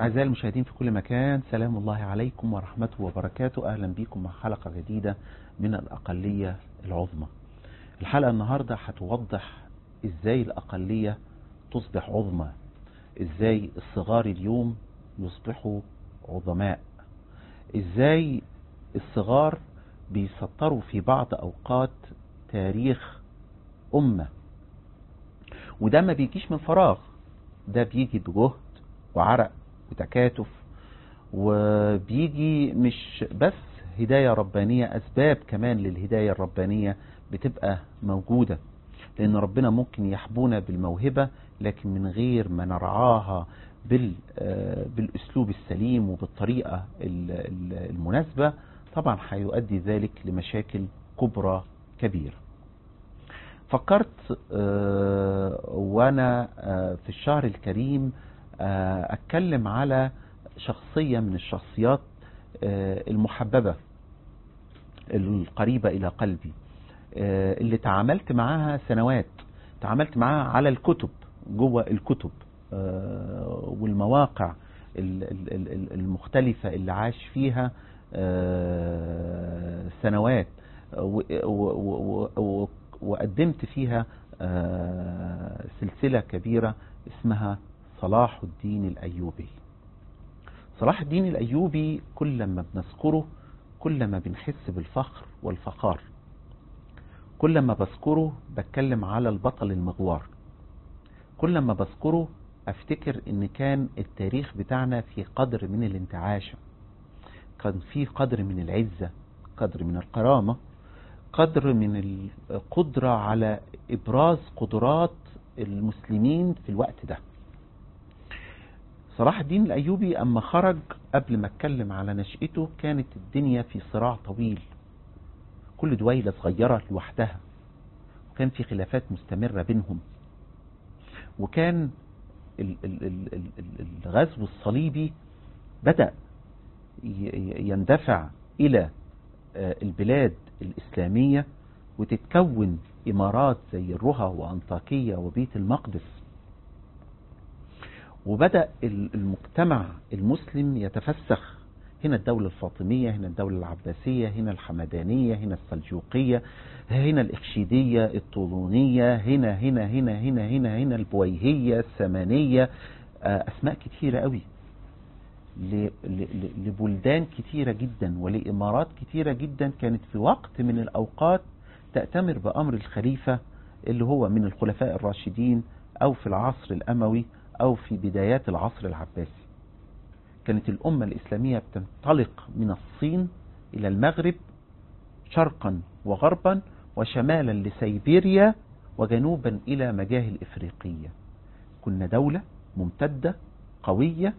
أعزائي المشاهدين في كل مكان سلام الله عليكم ورحمته وبركاته أهلا بكم مع حلقة جديدة من الأقلية العظمى الحلقة النهاردة هتوضح إزاي الأقلية تصبح عظمى إزاي الصغار اليوم يصبحوا عظماء إزاي الصغار بيسطروا في بعض أوقات تاريخ أمة وده ما بيجيش من فراغ ده بيجي بجهد وعرق وتكاتف وبيجي مش بس هداية ربانية أسباب كمان للهداية الربانية بتبقى موجودة لأن ربنا ممكن يحبونا بالموهبة لكن من غير ما نرعاها بال بالأسلوب السليم وبالطريقة المناسبة طبعا هيؤدي ذلك لمشاكل كبرى كبيرة فكرت وانا في الشهر الكريم اتكلم على شخصية من الشخصيات المحببة القريبة الى قلبي اللي تعاملت معاها سنوات تعاملت معاها على الكتب جوه الكتب والمواقع المختلفة اللي عاش فيها سنوات وقدمت فيها سلسلة كبيرة اسمها صلاح الدين الأيوبي صلاح الدين الأيوبي كل ما بنذكره كل ما بنحس بالفخر والفخار كل ما بذكره بتكلم على البطل المغوار كل ما بذكره افتكر ان كان التاريخ بتاعنا في قدر من الانتعاشة كان في قدر من العزة قدر من الكرامة قدر من القدرة على إبراز قدرات المسلمين في الوقت ده صلاح الدين الأيوبي أما خرج قبل ما اتكلم على نشأته كانت الدنيا في صراع طويل كل دويلة صغيرة لوحدها وكان في خلافات مستمرة بينهم وكان الغزو الصليبي بدأ يندفع إلى البلاد الإسلامية وتتكون إمارات زي الرها وأنطاكية وبيت المقدس وبدأ المجتمع المسلم يتفسخ هنا الدولة الفاطمية هنا الدولة العباسية هنا الحمدانية هنا السلجوقية هنا الإخشيدية الطولونية هنا هنا هنا هنا هنا هنا البويهية السمانية أسماء كتيرة قوي لبلدان كتيرة جدا ولإمارات كتيرة جدا كانت في وقت من الأوقات تأتمر بأمر الخليفة اللي هو من الخلفاء الراشدين أو في العصر الأموي أو في بدايات العصر العباسي كانت الأمة الإسلامية بتنطلق من الصين إلى المغرب شرقا وغربا وشمالا لسيبيريا وجنوبا إلى مجاهل إفريقية كنا دولة ممتدة قوية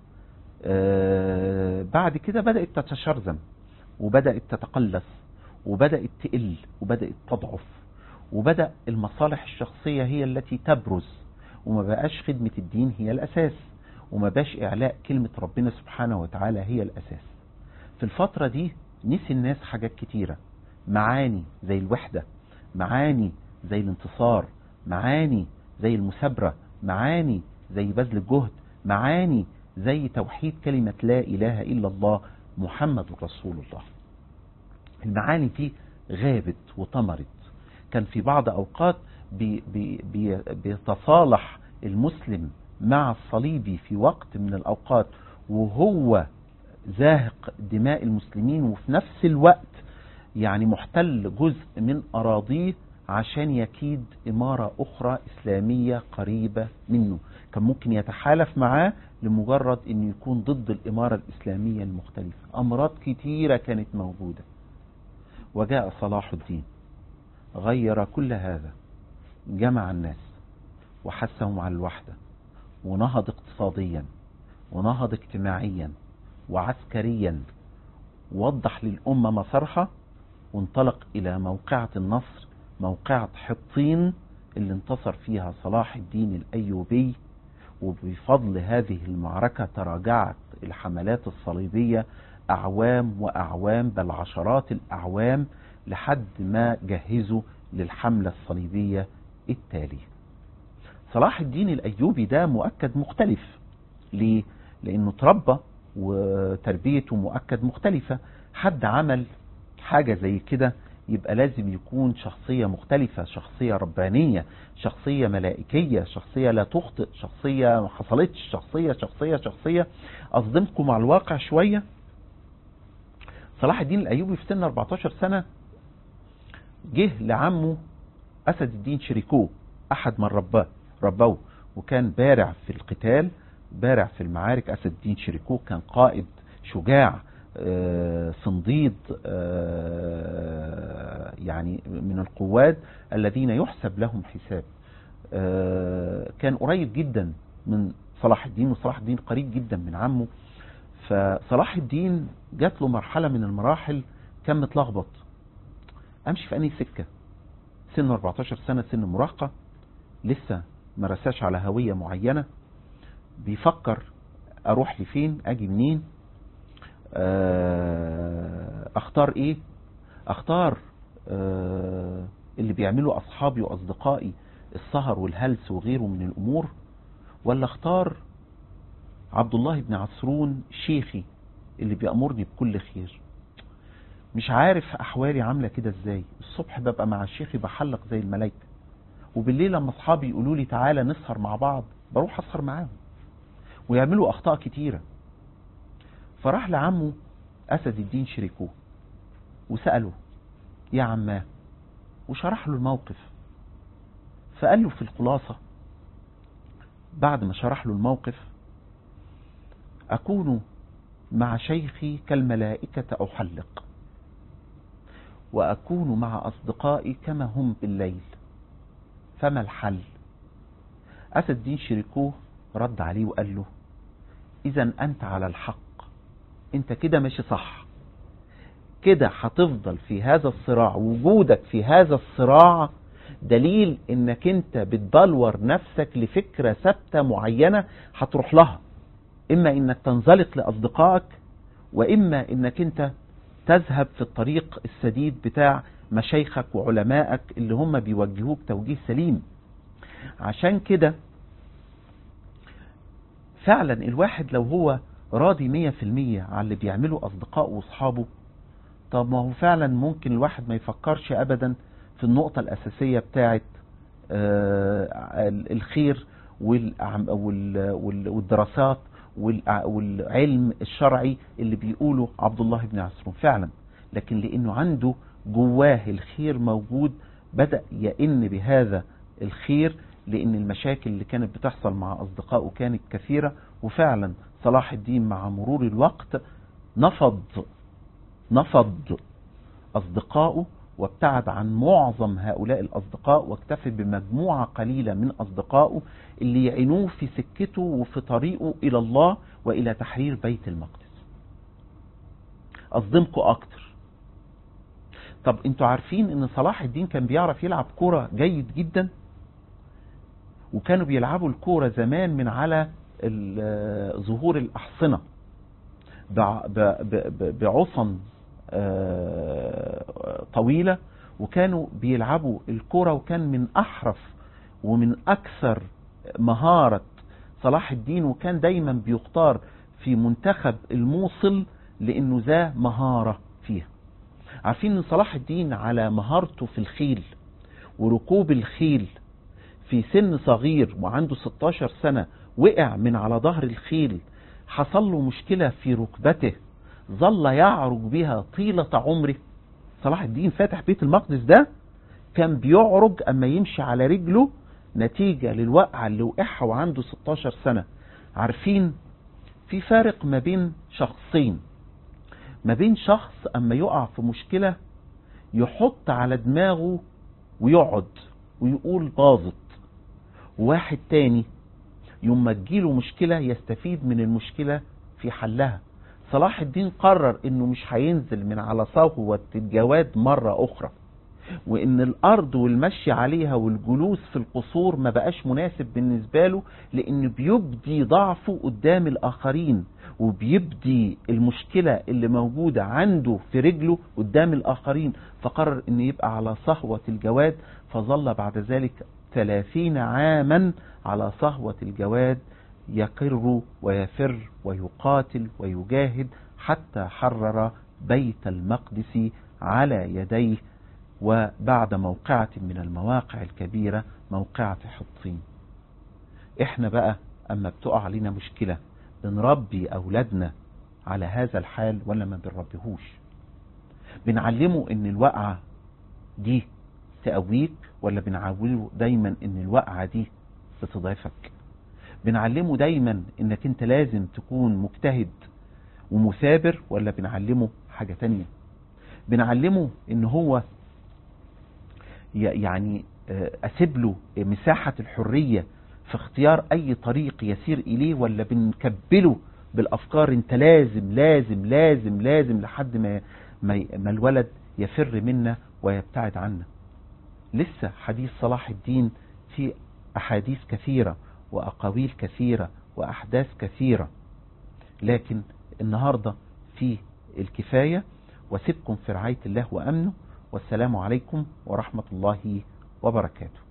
آه بعد كده بدأت تتشرذم وبدأت تتقلص وبدأت تقل وبدأت تضعف وبدأ المصالح الشخصية هي التي تبرز وما بقاش خدمة الدين هي الأساس وما باش إعلاء كلمة ربنا سبحانه وتعالى هي الأساس في الفترة دي نسي الناس حاجات كتيرة معاني زي الوحدة معاني زي الانتصار معاني زي المثابرة معاني زي بذل الجهد معاني زي توحيد كلمة لا إله إلا الله محمد رسول الله المعاني دي غابت وطمرت كان في بعض أوقات بي بي بي بيتصالح المسلم مع الصليبي في وقت من الأوقات وهو زاهق دماء المسلمين وفي نفس الوقت يعني محتل جزء من أراضيه عشان يكيد إمارة أخرى إسلامية قريبة منه كان ممكن يتحالف معاه لمجرد أن يكون ضد الإمارة الإسلامية المختلفة أمراض كتيرة كانت موجودة وجاء صلاح الدين غير كل هذا جمع الناس وحثهم على الوحدة ونهض اقتصاديا ونهض اجتماعيا وعسكريا وضح للأمة مسارها وانطلق إلى موقعة النصر موقعة حطين اللي انتصر فيها صلاح الدين الأيوبي وبفضل هذه المعركة تراجعت الحملات الصليبية أعوام وأعوام بل عشرات الأعوام لحد ما جهزوا للحملة الصليبية التالية صلاح الدين الأيوبي ده مؤكد مختلف ليه؟ لانه تربى وتربيته مؤكد مختلفة حد عمل حاجة زي كده يبقى لازم يكون شخصية مختلفة شخصية ربانية شخصية ملائكية شخصية لا تخطئ شخصية ما حصلتش شخصية شخصية شخصية أصدمكم مع الواقع شوية صلاح الدين الأيوبي في سن 14 سنة جه لعمه أسد الدين شريكوه أحد من رباه ربوه وكان بارع في القتال بارع في المعارك أسد الدين شريكوه كان قائد شجاع آه، صنديد آه، يعني من القواد الذين يحسب لهم حساب آه، كان قريب جدا من صلاح الدين وصلاح الدين قريب جدا من عمه فصلاح الدين جات له مرحلة من المراحل كان متلخبط امشي في انهي سكة سن 14 سنة سن مراهقة لسه ما رساش على هوية معينة بيفكر اروح لفين اجي منين آه، اختار ايه اختار آه، اللي بيعمله اصحابي واصدقائي السهر والهلس وغيره من الامور ولا اختار عبد الله بن عسرون شيخي اللي بيأمرني بكل خير مش عارف احوالي عاملة كده ازاي الصبح ببقى مع شيخي بحلق زي الملايكة وبالليل لما اصحابي يقولوا لي تعالى نسهر مع بعض بروح اسهر معاهم ويعملوا اخطاء كتيرة فراح لعمه اسد الدين شريكوه وسأله يا عماه وشرح له الموقف فقال له في الخلاصة بعد ما شرح له الموقف أكون مع شيخي كالملائكة أحلق وأكون مع أصدقائي كما هم بالليل فما الحل أسد الدين شريكوه رد عليه وقال له إذا أنت على الحق أنت كده ماشي صح كده هتفضل في هذا الصراع وجودك في هذا الصراع دليل انك انت بتبلور نفسك لفكرة ثابتة معينة هتروح لها اما انك تنزلق لاصدقائك واما انك انت تذهب في الطريق السديد بتاع مشايخك وعلمائك اللي هم بيوجهوك توجيه سليم عشان كده فعلا الواحد لو هو راضي مية في المية على اللي بيعمله أصدقائه وأصحابه طب ما هو فعلا ممكن الواحد ما يفكرش أبدا في النقطة الأساسية بتاعت الخير والدراسات والعلم الشرعي اللي بيقوله عبد الله بن عسرون فعلا لكن لأنه عنده جواه الخير موجود بدأ يئن بهذا الخير لأن المشاكل اللي كانت بتحصل مع أصدقائه كانت كثيرة وفعلا صلاح الدين مع مرور الوقت نفض نفض أصدقائه وابتعد عن معظم هؤلاء الأصدقاء واكتفى بمجموعة قليلة من أصدقائه اللي يعينوه في سكته وفي طريقه إلى الله وإلى تحرير بيت المقدس أصدمكم أكتر طب انتوا عارفين ان صلاح الدين كان بيعرف يلعب كرة جيد جدا وكانوا بيلعبوا الكورة زمان من على ظهور الأحصنة بعصن طويلة وكانوا بيلعبوا الكرة وكان من أحرف ومن أكثر مهارة صلاح الدين وكان دايما بيختار في منتخب الموصل لأنه ذا مهارة فيها عارفين ان صلاح الدين على مهارته في الخيل وركوب الخيل في سن صغير وعنده 16 سنة وقع من على ظهر الخيل حصل له مشكلة في ركبته ظل يعرج بها طيلة عمره صلاح الدين فاتح بيت المقدس ده كان بيعرج اما يمشي على رجله نتيجة للوقعة اللي وقعها وعنده 16 سنة عارفين في فارق ما بين شخصين ما بين شخص اما يقع في مشكلة يحط على دماغه ويقعد ويقول باظت واحد تاني يوم ما تجيله مشكلة يستفيد من المشكلة في حلها صلاح الدين قرر انه مش هينزل من على صهوة الجواد مرة اخرى وان الارض والمشي عليها والجلوس في القصور ما بقاش مناسب بالنسبة له لانه بيبدي ضعفه قدام الاخرين وبيبدي المشكلة اللي موجودة عنده في رجله قدام الاخرين فقرر انه يبقى على صهوة الجواد فظل بعد ذلك ثلاثين عاما على صهوة الجواد يقر ويفر ويقاتل ويجاهد حتى حرر بيت المقدس على يديه وبعد موقعة من المواقع الكبيرة موقعة حطين احنا بقى اما بتقع علينا مشكلة بنربي اولادنا على هذا الحال ولا ما بنربيهوش بنعلمه ان الوقعة دي تقويك ولا بنعوله دايما ان الوقعة دي بتضعفك بنعلمه دايما انك انت لازم تكون مجتهد ومثابر ولا بنعلمه حاجة تانية بنعلمه ان هو يعني اسيب له مساحة الحرية في اختيار اي طريق يسير اليه ولا بنكبله بالافكار انت لازم لازم لازم لازم لحد ما ما الولد يفر منا ويبتعد عنا لسه حديث صلاح الدين في احاديث كثيرة واقاويل كثيرة واحداث كثيرة لكن النهاردة في الكفاية وسبكم في رعاية الله وامنه والسلام عليكم ورحمة الله وبركاته